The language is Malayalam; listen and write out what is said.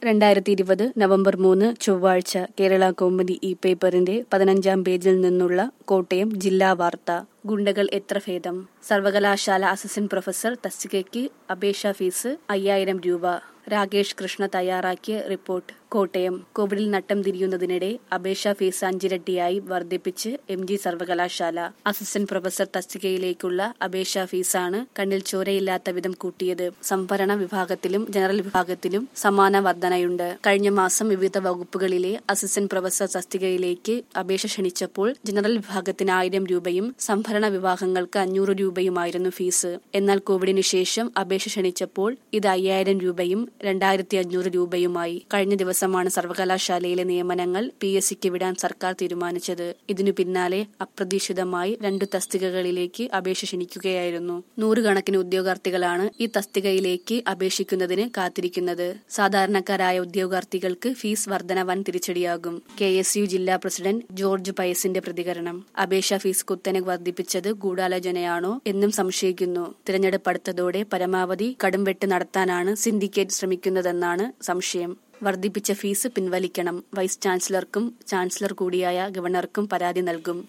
രണ്ടായിരത്തി ഇരുപത് നവംബർ മൂന്ന് ചൊവ്വാഴ്ച കേരള കൗമുദി ഈ പേപ്പറിന്റെ പതിനഞ്ചാം പേജിൽ നിന്നുള്ള കോട്ടയം ജില്ലാ വാർത്ത ഗുണ്ടകൾ എത്ര ഭേദം സർവകലാശാല അസിസ്റ്റന്റ് പ്രൊഫസർ തസ്തികയ്ക്ക് അപേക്ഷാ ഫീസ് അയ്യായിരം രൂപ രാകേഷ് കൃഷ്ണ തയ്യാറാക്കിയ റിപ്പോർട്ട് കോട്ടയം കോവിഡിൽ നട്ടം തിരിയുന്നതിനിടെ അപേക്ഷാ ഫീസ് അഞ്ചിരട്ടിയായി വർദ്ധിപ്പിച്ച് എം ജി സർവകലാശാല അസിസ്റ്റന്റ് പ്രൊഫസർ തസ്തികയിലേക്കുള്ള അപേക്ഷാ ഫീസാണ് കണ്ണിൽ ചോരയില്ലാത്ത വിധം കൂട്ടിയത് സംഭരണ വിഭാഗത്തിലും ജനറൽ വിഭാഗത്തിലും സമാന വർധനയുണ്ട് കഴിഞ്ഞ മാസം വിവിധ വകുപ്പുകളിലെ അസിസ്റ്റന്റ് പ്രൊഫസർ തസ്തികയിലേക്ക് അപേക്ഷ ക്ഷണിച്ചപ്പോൾ ജനറൽ വിഭാഗത്തിന് ആയിരം രൂപയും സംഭരണ വിഭാഗങ്ങൾക്ക് അഞ്ഞൂറ് രൂപയുമായിരുന്നു ഫീസ് എന്നാൽ കോവിഡിന് ശേഷം അപേക്ഷ ക്ഷണിച്ചപ്പോൾ ഇത് അയ്യായിരം രൂപയും രണ്ടായിരത്തി അഞ്ഞൂറ് രൂപയുമായി കഴിഞ്ഞ ദിവസമാണ് സർവകലാശാലയിലെ നിയമനങ്ങൾ പി എസ് സിക്ക് വിടാൻ സർക്കാർ തീരുമാനിച്ചത് ഇതിനു പിന്നാലെ അപ്രതീക്ഷിതമായി രണ്ടു തസ്തികകളിലേക്ക് അപേക്ഷ ക്ഷണിക്കുകയായിരുന്നു നൂറുകണക്കിന് ഉദ്യോഗാർത്ഥികളാണ് ഈ തസ്തികയിലേക്ക് അപേക്ഷിക്കുന്നതിന് കാത്തിരിക്കുന്നത് സാധാരണക്കാരായ ഉദ്യോഗാർത്ഥികൾക്ക് ഫീസ് വർധന വൻ തിരിച്ചടിയാകും കെ എസ് യു ജില്ലാ പ്രസിഡന്റ് ജോർജ് പയസിന്റെ പ്രതികരണം അപേക്ഷാ ഫീസ് കുത്തനെ വർദ്ധിപ്പിച്ചത് ഗൂഢാലോചനയാണോ എന്നും സംശയിക്കുന്നു തിരഞ്ഞെടുപ്പ് അടുത്തതോടെ പരമാവധി കടുംവെട്ട് നടത്താനാണ് സിൻഡിക്കേറ്റ് ശ്രമിക്കുന്നതെന്നാണ് സംശയം വർദ്ധിപ്പിച്ച ഫീസ് പിൻവലിക്കണം വൈസ് ചാൻസലർക്കും ചാൻസലർ കൂടിയായ ഗവർണർക്കും പരാതി നൽകും